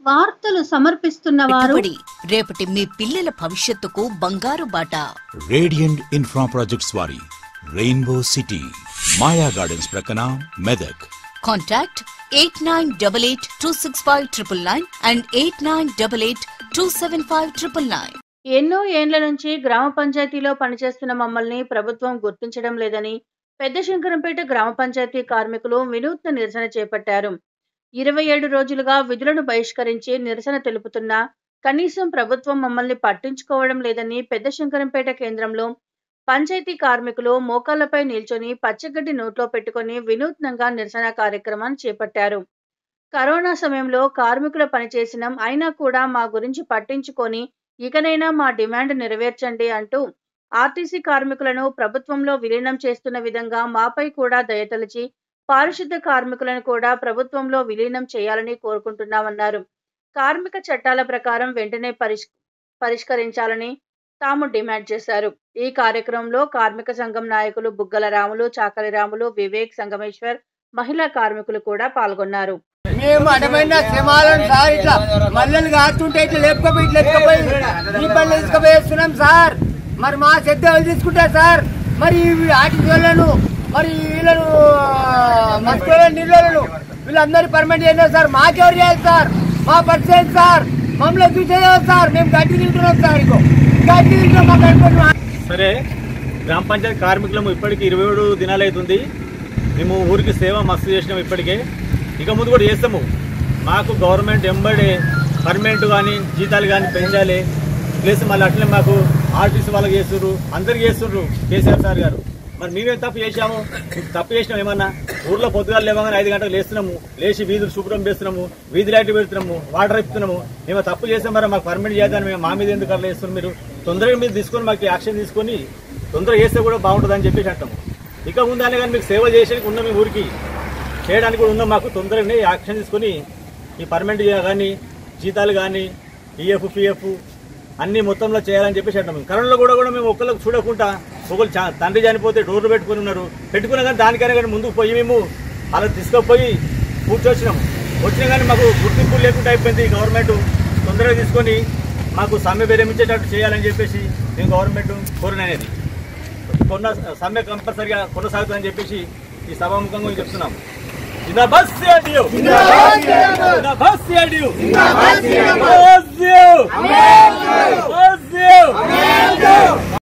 వార్తలు సమర్పిస్తున్న వారు పెట్టుబడి రేపటి మీ పిల్లల భవిష్యత్తుకు బంగారు బాట రేడియంట్ ఇన్ఫ్రా ప్రాజెక్ట్స్ వారి రెయిన్బో సిటీ మాయా గార్డెన్స్ ప్రక్కన Medak contact eight nine double eight two six five triple nine and eight nine double eight two seven five triple nine ఎన్నో ఏండ్ల నుంచి గ్రామ పంచాయతీలో పనిచేస్తున్న మమ్మల్ని ప్రభుత్వం గుర్తించడం లేదని పెద్ద శంకరంపేట గ్రామ పంచాయతీ కార్మికులు వినూత్న నిరసన చేపట్టారు ఇరవై ఏడు రోజులుగా విధులను బహిష్కరించి నిరసన తెలుపుతున్నా కనీసం ప్రభుత్వం మమ్మల్ని పట్టించుకోవడం లేదని పెద్ద శంకరంపేట కేంద్రంలో పంచాయతీ కార్మికులు మోకాళ్లపై నిల్చొని పచ్చగడ్డి నోట్లో పెట్టుకొని వినూత్నంగా నిరసన కార్యక్రమాన్ని చేపట్టారు కరోనా సమయంలో కార్మికుల పనిచేసినాం అయినా కూడా మా గురించి పట్టించుకొని ఇకనైనా మా డిమాండ్ నెరవేర్చండి అంటూ ఆర్టీసీ కార్మికులను ప్రభుత్వంలో విలీనం చేస్తున్న విధంగా మాపై కూడా దయతలిచి పారిశుద్ధ కార్మికులను కూడా ప్రభుత్వంలో విలీనం చేయాలని కోరుకుంటున్నామన్నారు కార్మిక చట్టాల ప్రకారం వెంటనే పరిష్ పరిష్కరించాలని తాము డిమాండ్ చేశారు ఈ కార్యక్రమంలో కార్మిక సంఘం నాయకులు బుగ్గల రాములు చాకలి రాములు వివేక్ సంగమేశ్వర్ మహిళా కార్మికులు కూడా పాల్గొన్నారు మేము అడమైన శ్రమాలను సార్ ఇట్లా మల్లెలు కాస్తుంటే ఇట్లా లేపుకపోయి ఇట్లా ఎత్తుకపోయి ఈ పనులు తీసుకుపోయేస్తున్నాం సార్ మరి మా శ్రద్ధ ఎవరు తీసుకుంటారు సార్ మరి ఈ ఆర్టీసీ వాళ్ళను మరి వీళ్ళను మస్కుల నీళ్ళను వీళ్ళందరూ పర్మనెంట్ చేయలేదు సార్ మాకెవరు చేయాలి సార్ మా పరిచయం సార్ మమ్మల్ని చూసేదే సార్ మేము గడ్డి తింటున్నాం సార్ ఇగో గడ్డి తింటున్నాం మాకు అనుకుంటున్నాం సరే గ్రామ పంచాయతీ కార్మికులము ఇప్పటికి ఇరవై ఏడు దినాలు అవుతుంది మేము ఊరికి సేవ మస్తు చేసినాం ఇప్పటికే ఇక ముందు కూడా చేస్తాము మాకు గవర్నమెంట్ ఎంబడి పర్మనెంట్ కానీ జీతాలు కానీ పెంచాలి ప్లస్ మళ్ళీ అట్లనే మాకు ఆర్టీసీ వాళ్ళకి చేస్తుర్రు అందరికి చేస్తుర్రు కేసీఆర్ సార్ గారు మరి మేమేం తప్పు చేశాము తప్పు చేసినాం ఏమన్నా ఊర్లో పొద్దుగాలు లేవగానే ఐదు గంటలకు లేస్తున్నాము లేచి వీధులు శుభ్రం చేస్తున్నాము వీధి లైట్లు పెడుతున్నాము వాటర్ ఇస్తున్నాము మేము తప్పు చేసాం మరి మాకు పర్మనెంట్ చేద్దాం మేము మా మీద ఎందుకు అట్లా చేస్తున్నాం మీరు తొందరగా మీరు తీసుకొని మాకు యాక్షన్ తీసుకొని తొందరగా చేస్తే కూడా బాగుంటుంది అని చెప్పేసి అంటాము ఇక ముందానే కానీ మీకు సేవ చేసేందుకు ఉన్నాం మీ ఊరికి చేయడానికి కూడా ఉన్నాం మాకు తొందరగానే యాక్షన్ తీసుకొని ఈ పర్మనెంట్ కానీ జీతాలు కానీ ఈఎఫ్ పిఎఫ్ అన్ని మొత్తంలో చేయాలని చెప్పేసి అంటాం కరోనాలో కూడా కూడా మేము ఒకళ్ళకి చూడకుండా ఒకళ్ళు చా- తండ్రి చనిపోతే డోర్లు పెట్టుకుని ఉన్నారు పెట్టుకున్నా కానీ దానికైనా కానీ ముందుకు పోయి మేము అలా తీసుకుపోయి కూర్చొచ్చినాము వచ్చినా కానీ మాకు గుర్తింపు లేకుండా అయిపోయింది గవర్నమెంట్ తొందరగా తీసుకొని మాకు సమ్మె విరమించేటట్టు చేయాలని చెప్పేసి మేము గవర్నమెంట్ కోరినది కొన్న సమ్మె కంపల్సరిగా కొనసాగుతుందని చెప్పేసి ఈ సభాముఖంగా మేము చెప్తున్నాం జిందాబాద్ సిఆర్డీఓ జిందాబాద్ సిఆర్డీఓ జిందాబాద్ సిఆర్డీఓ